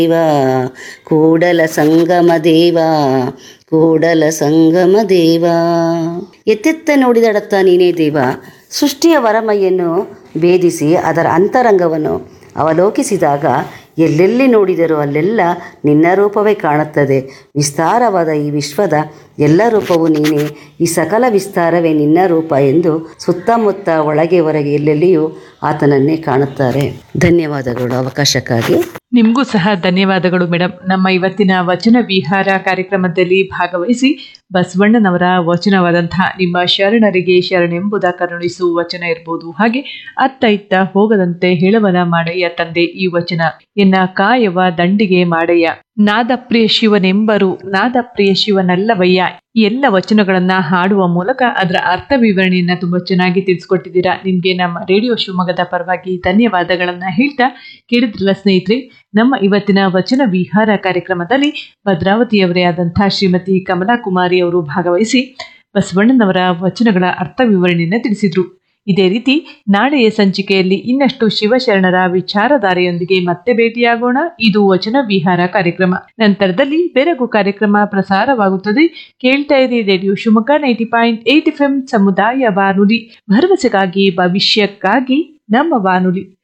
ದೇವ ಕೂಡಲ ಸಂಗಮ ದೇವ ಕೂಡಲ ಸಂಗಮ ದೇವ ಎತ್ತೆತ್ತ ನೋಡಿದಡತ್ತ ನೀನೇ ದೇವ ಸೃಷ್ಟಿಯ ವರಮೈಯನ್ನು ಭೇದಿಸಿ ಅದರ ಅಂತರಂಗವನ್ನು ಅವಲೋಕಿಸಿದಾಗ ಎಲ್ಲೆಲ್ಲಿ ನೋಡಿದರೂ ಅಲ್ಲೆಲ್ಲ ನಿನ್ನ ರೂಪವೇ ಕಾಣುತ್ತದೆ ವಿಸ್ತಾರವಾದ ಈ ವಿಶ್ವದ ಎಲ್ಲ ರೂಪವು ನೀನೇ ಈ ಸಕಲ ವಿಸ್ತಾರವೇ ನಿನ್ನ ರೂಪ ಎಂದು ಸುತ್ತಮುತ್ತ ಒಳಗೆ ಹೊರಗೆ ಎಲ್ಲೆಲ್ಲಿಯೂ ಆತನನ್ನೇ ಕಾಣುತ್ತಾರೆ ಧನ್ಯವಾದಗಳು ಅವಕಾಶಕ್ಕಾಗಿ ನಿಮಗೂ ಸಹ ಧನ್ಯವಾದಗಳು ಮೇಡಮ್ ನಮ್ಮ ಇವತ್ತಿನ ವಚನ ವಿಹಾರ ಕಾರ್ಯಕ್ರಮದಲ್ಲಿ ಭಾಗವಹಿಸಿ ಬಸವಣ್ಣನವರ ವಚನವಾದಂತಹ ನಿಮ್ಮ ಶರಣರಿಗೆ ಶರಣೆಂಬುದ ಕರುಣಿಸು ವಚನ ಇರ್ಬೋದು ಹಾಗೆ ಅತ್ತ ಇತ್ತ ಹೋಗದಂತೆ ಹೇಳವನ ಮಾಡಯ್ಯ ತಂದೆ ಈ ವಚನ ಎನ್ನ ಕಾಯವ ದಂಡಿಗೆ ಮಾಡಯ್ಯ ನಾದಪ್ರಿಯ ಶಿವನೆಂಬರು ನಾದಪ್ರಿಯ ಶಿವನಲ್ಲವಯ್ಯ ಈ ಎಲ್ಲ ವಚನಗಳನ್ನ ಹಾಡುವ ಮೂಲಕ ಅದರ ಅರ್ಥ ವಿವರಣೆಯನ್ನ ತುಂಬಾ ಚೆನ್ನಾಗಿ ತಿಳಿಸ್ಕೊಟ್ಟಿದ್ದೀರಾ ನಿಮ್ಗೆ ನಮ್ಮ ರೇಡಿಯೋ ಶಿವಮೊಗ್ಗದ ಪರವಾಗಿ ಧನ್ಯವಾದಗಳನ್ನ ಹೇಳ್ತಾ ಕೇಳಿದ್ರಲ್ಲ ಸ್ನೇಹಿತರೆ ನಮ್ಮ ಇವತ್ತಿನ ವಚನ ವಿಹಾರ ಕಾರ್ಯಕ್ರಮದಲ್ಲಿ ಭದ್ರಾವತಿಯವರೇ ಆದಂತಹ ಶ್ರೀಮತಿ ಕಮಲಾ ಕುಮಾರಿ ಅವರು ಭಾಗವಹಿಸಿ ಬಸವಣ್ಣನವರ ವಚನಗಳ ಅರ್ಥ ವಿವರಣೆಯನ್ನ ತಿಳಿಸಿದ್ರು ಇದೇ ರೀತಿ ನಾಳೆಯ ಸಂಚಿಕೆಯಲ್ಲಿ ಇನ್ನಷ್ಟು ಶಿವಶರಣರ ವಿಚಾರಧಾರೆಯೊಂದಿಗೆ ಮತ್ತೆ ಭೇಟಿಯಾಗೋಣ ಇದು ವಚನ ವಿಹಾರ ಕಾರ್ಯಕ್ರಮ ನಂತರದಲ್ಲಿ ಬೆರಗು ಕಾರ್ಯಕ್ರಮ ಪ್ರಸಾರವಾಗುತ್ತದೆ ಕೇಳ್ತಾ ಇರಿ radio Shivamogga ninety point eight F M ಸಮುದಾಯ ಬಾನುಲಿ ಭರವಸೆಗಾಗಿ ಭವಿಷ್ಯಕ್ಕಾಗಿ ನಮ್ಮ ಬಾನುಲಿ